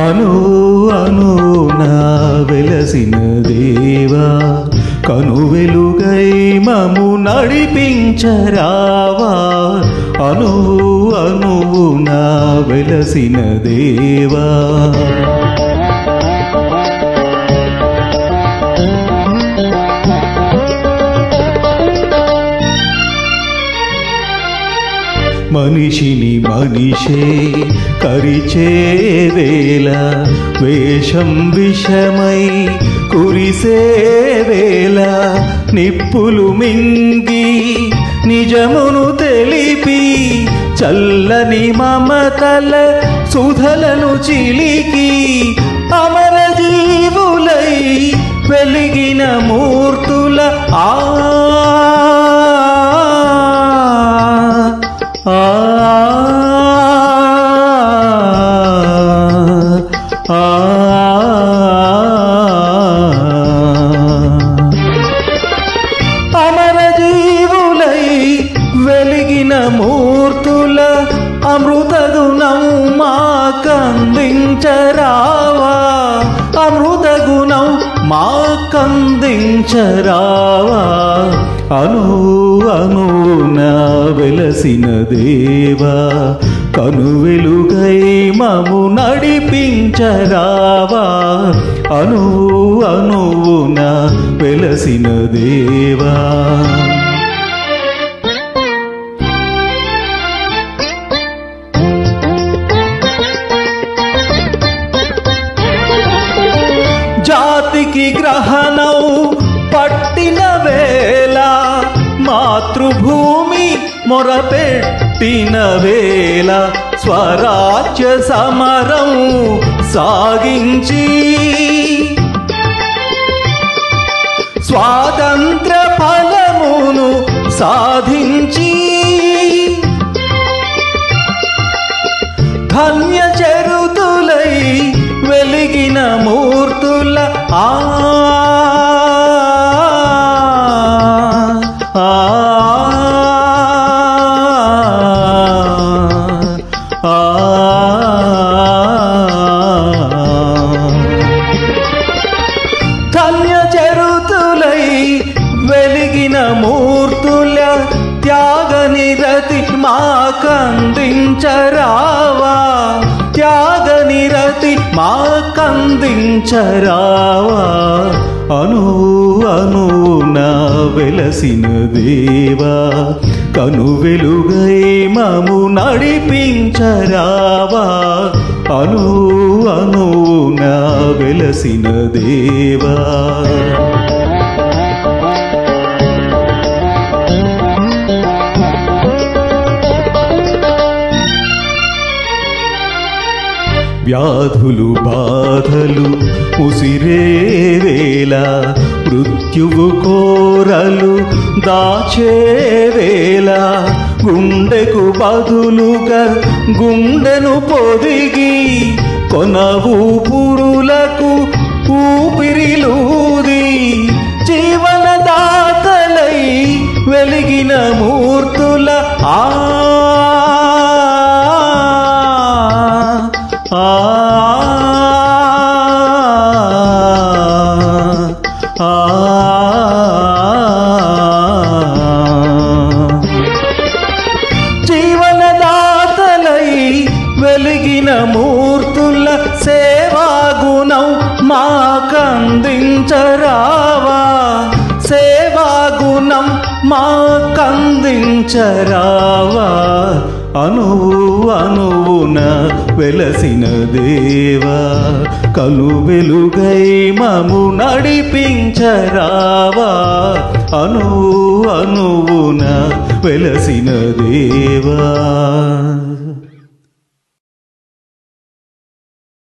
అను అనున వెలసిన దేవా కను వెలుగై మము నడిపించరావా అను అనున వెలసిన దేవా మనిషిని మనిషే కరిచే వేళ వేషం విషమై కురిసే వేళ నిప్పులు మింగి నిజమును తెలిపి చల్లని మమతల సుధలను చిలికి అమర జీవులై వెలిగిన మూర్తుల ఆ ఆ ఆ అమర జీవులై వెలిగిన మూర్తుల అమృత గుణం మాకందించరావా అమృత గుణం మాకందించరావా అను అనున వెలసిన దేవా కను వెలుగై మము నడిపించరావా అను అనున వెలసిన దేవా జాతికి గ్రహణం పట్టిన వేళ మాతృభూమి మొరపెట్టిన వేళ స్వరాజ్య సమరం సాగించి స్వాతంత్ర ఫలమును సాధించి ధన్య చరుతులై వెలిగిన మూర్తుల ఆ ఆ, ఆ, ధన్య చరుతులై వెలిగిన మూర్తుల త్యాగ నిరతి మాకందించరావా త్యాగ నిరతి మాకందించరావా అను అనున వెలసిన దేవా కను వెలుగై మము నడిపించరావా అను అనున వెలసిన దేవా వ్యాధులు బాధలు ఉసిరే వేళ మృత్యువు కోరలు దాచే వేళ గుండెకు బదులుగా గుండెను పొదిగి కొన ఊపురులకు ఊపిరిలూది జీవనదాతలై వెలిగిన మూర్తుల ఆ ఆ ఆ జీవనదాతలై వెలిగిన మూర్తుల సేవా గుణం మాకందించరావా సేవా గుణం మాకందించరావా అనువు అనువున వెలసిన దేవా కలు వెలుగై మము నడిపించరావా అనువు అనువున వెలసిన దేవా